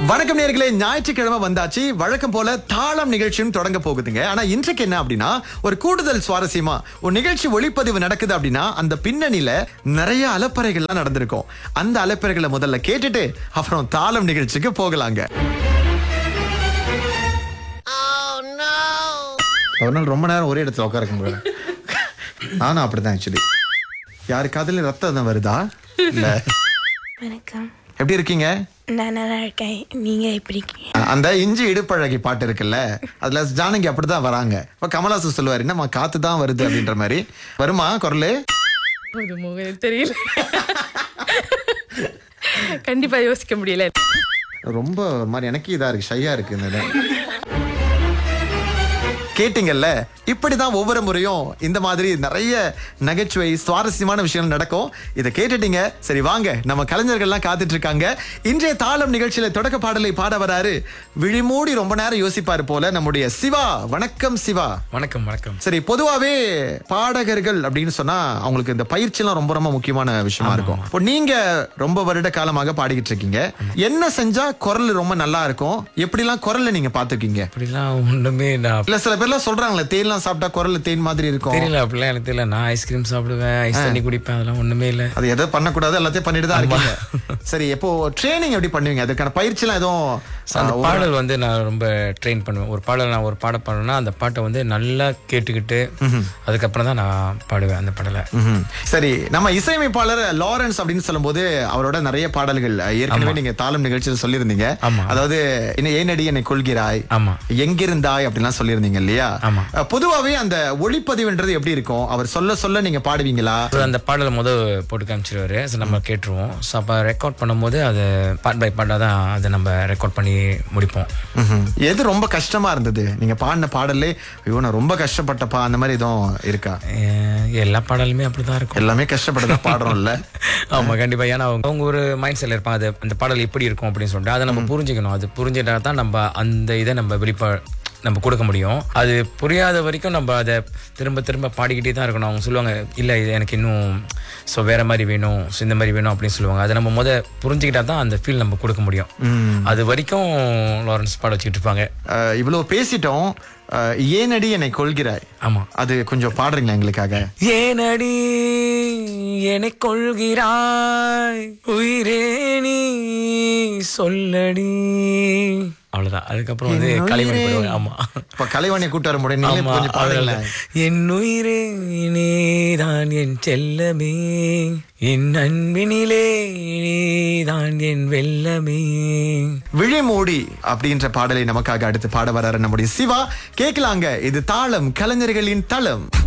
வணக்கம் நேர்களே ஞாயிற்றுக்கிழமை வந்தாச்சு வழக்கம் போல தாளம் நிகழ்ச்சியும் தொடங்க போகுதுங்க ஆனா இன்றைக்கு என்ன அப்படின்னா ஒரு கூடுதல் சுவாரஸ்யமா ஒரு நிகழ்ச்சி ஒளிப்பதிவு நடக்குது அப்படின்னா அந்த பின்னணியில நிறைய அலப்பறைகள்லாம் நடந்திருக்கும் அந்த அலப்பறைகளை முதல்ல கேட்டுட்டு அப்புறம் தாளம் நிகழ்ச்சிக்கு போகலாங்க ஒரு நாள் ரொம்ப நேரம் ஒரே இடத்துல உட்கார முடியல நானும் அப்படிதான் ஆக்சுவலி யாரு காதுல ரத்தம் வருதா இல்ல வணக்கம் எப்படி இருக்கீங்க நான் நல்லா இருக்கேன் நீங்க எப்படி இருக்கீங்க அந்த இஞ்சி இடுப்பழகி பாட்டு இருக்குல்ல அதுல ஜானகி அப்படிதான் வராங்க இப்ப கமலாசு சொல்லுவாரு என்னம்மா காத்து தான் வருது அப்படின்ற மாதிரி வருமா குரலு ஒரு முகம் தெரியல கண்டிப்பா யோசிக்க முடியல ரொம்ப ஒரு மாதிரி எனக்கு இதா இருக்கு ஷையா இருக்கு இந்த இடம். கேட்டீங்கல்ல இப்படிதான் ஒவ்வொரு முறையும் இந்த மாதிரி நிறைய நகைச்சுவை சுவாரஸ்யமான விஷயங்கள் நடக்கும் இதை கேட்டுட்டீங்க சரி வாங்க நம்ம கலைஞர்கள்லாம் காத்துட்டு இருக்காங்க இன்றைய தாளம் நிகழ்ச்சியில தொடக்க பாடலை பாட வராரு விழிமூடி ரொம்ப நேரம் யோசிப்பாரு போல நம்முடைய சிவா வணக்கம் சிவா வணக்கம் வணக்கம் சரி பொதுவாவே பாடகர்கள் அப்படின்னு சொன்னா அவங்களுக்கு இந்த பயிற்சிலாம் ரொம்ப ரொம்ப முக்கியமான விஷயமா இருக்கும் இப்போ நீங்க ரொம்ப வருட காலமாக பாடிக்கிட்டு இருக்கீங்க என்ன செஞ்சா குரல் ரொம்ப நல்லா இருக்கும் எப்படிலாம் குரல்ல நீங்க பாத்துருக்கீங்க அப்படிலாம் ஒண்ணுமே நான் இல்ல சில பேர்லாம் சொல்றாங்களே தேன்லாம் சாப்பிட்டா குரல் தேன் மாதிரி இருக்கும் தெரியல அப்படிலாம் எனக்கு தெரியல நான் ஐஸ்கிரீம் சாப்பிடுவேன் ஐஸ் தண்ணி குடிப்பேன் அதெல்லாம் ஒண்ணுமே இல்ல அது எதை பண்ணக்கூடாது எல்லாத்தையும் பண்ணிட்டு தான் இருக்கீங்க சரி இப்போ ட்ரைனிங் எப்படி பண்ணுவீங்க அதுக்கான பயிற்சிலாம் எதுவும் அந்த ஆ, ஒரு- பாடல் வந்து நான் ரொம்ப ட்ரெயின் பண்ணுவேன் ஒரு பாடல் நான் ஒரு பாட பாடணும்னா அந்த பாட்டை வந்து நல்லா கேட்டுக்கிட்டு அதுக்கப்புறம் தான் நான் பாடுவேன் அந்த பாடலை ம்ஹும். சரி நம்ம இசையமைப்பாளர் லாரன்ஸ் அப்படின்னு சொல்லும்போது அவரோட நிறைய பாடல்கள் அஹ், ஏற்கனவே நீங்க தாளம் நிகழ்ச்சியில் சொல்லியிருந்தீங்க ஆமா. அதாவது என்ன ஏனடி என்னை கொள்கிறாய் ஆமா எங்கிருந்தாய் அப்படிலாம் சொல்லியிருந்தீங்க இல்லையா ஆமா. அஹ், பொதுவாவே அந்த ஒளிப்பதிவுன்றது எப்படி இருக்கும் அவர் சொல்ல சொல்ல நீங்க பாடுவீங்களா அப்புறம் அந்த பாடலை முத போட்டு காமிச்சிருவாரு ஸோ நம்ம கேட்டுருவோம் ஸோ அப்போ ரெக்கார்ட் பண்ணும்போது அதை பார்ட் பை பார்ட்டாக தான் அதை நம்ம ரெக்கார்ட் பண்ணி முடிப்போம் ம்ஹும். எது ரொம்ப கஷ்டமா இருந்தது நீங்க பாடின பாடல்லே ஐயோ நான் ரொம்ப கஷ்டப்பட்டப்பா அந்த மாதிரி எதுவும் இருக்கா அஹ் எல்லா பாடலுமே அப்படிதான் இருக்கும் எல்லாமே கஷ்டப்பட்டு தான் பாடுறோம்ல ஆமா கண்டிப்பா ஏன்னா அவங்க அவங்க ஒரு மைண்ட் செட்ல இருப்பாங்க அது அந்த பாடல் எப்படி இருக்கும் அப்படின்னு சொல்லிட்டு அதை நம்ம புரிஞ்சுக்கணும் அது புரிஞ்சுட்டா தான் நம்ம அந்த இதை நம்ம வெளிப்பா நம்ம கொடுக்க முடியும் அது புரியாத வரைக்கும் நம்ம அதை திரும்ப திரும்ப பாடிக்கிட்டே தான் இருக்கணும் அவங்க சொல்லுவாங்க இல்லை இது எனக்கு இன்னும் ஸோ வேற மாதிரி வேணும் ஸோ இந்த மாதிரி வேணும் அப்படின்னு சொல்லுவாங்க அதை நம்ம முத புரிஞ்சுக்கிட்டா தான் அந்த ஃபீல் நம்ம கொடுக்க முடியும் அது வரைக்கும் லாரன்ஸ் பாட வச்சுக்கிட்டு இருப்பாங்க அஹ், இவ்வளவு பேசிட்டோம் அஹ், ஏனடி என்னை கொள்கிறாய் ஆமா அது கொஞ்சம் பாடுறீங்களா எங்களுக்காக ஏனடி என்னை கொள்கிறாய் உயிரே நீ சொல்லடி அவ்வளவுதான் அதுக்கப்புறம் வந்து என் கலைமணி உயிரே. பாடுவாங்க ஆமா இப்ப கலைவாணியை கூட்டு வர முடியும் நீங்களே ஆமா, கொஞ்சம் பாடுங்களேன் அதனால, என் உயிரே நீதான் என் செல்லமே என் அன்பினிலே நீதான் என் வெல்லமே விழிமூடி அப்படின்ற பாடலை நமக்காக அடுத்து பாட வராரு நம்முடைய சிவா கேட்கலாங்க இது தாளம் கலைஞர்களின் தளம்